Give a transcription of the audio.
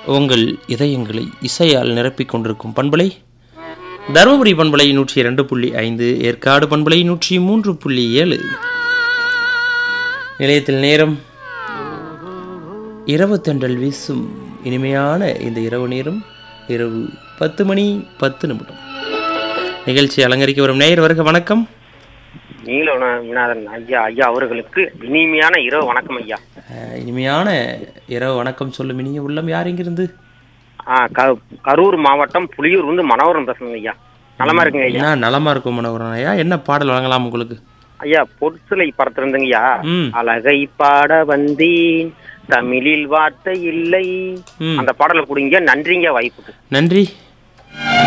உங்கள் இதயங்களை இசையால் நிரப்பிக் கொண்டிருக்கும் பண்பலை தருமபுரி பண்பலை நூற்றி இரண்டு புள்ளி ஐந்து ஏற்காடு பண்பலை நூற்றி மூன்று புள்ளி ஏழு நிலையத்தில் நேரம் இரவு தென்றல் வீசும் இனிமையான இந்த இரவு நேரம் இரவு பத்து மணி பத்து நிமிடம் நிகழ்ச்சி அலங்கரிக்க வரும் நேயர் வருக வணக்கம் நீலவன விநாதன் ஐயா ஐயா அவர்களுக்கு இனிமையான இரவு வணக்கம் ஐயா அஹ், இனிமையான இரவு வணக்கம் சொல்லும் இனிய உள்ளம் யார் இங்கிருந்து ஆ, க- கரூர் மாவட்டம் புலியூர் வந்து மனோகரன் பேசுங்க ஐயா நலமா இருக்குங்க ஐயா என்ன நலமா இருக்கும் மனோகரன் ஐயா என்ன பாடல் வழங்கலாம் உங்களுக்கு ஐயா பொற்சிலை படத்திருந்தங்க ஐயா ம் அழகை பாட வந்தேன் தமிழில் வார்த்தை இல்லை ம் அந்த பாடலை கொடுங்க நன்றிங்க வாய்ப்புக்கு நன்றி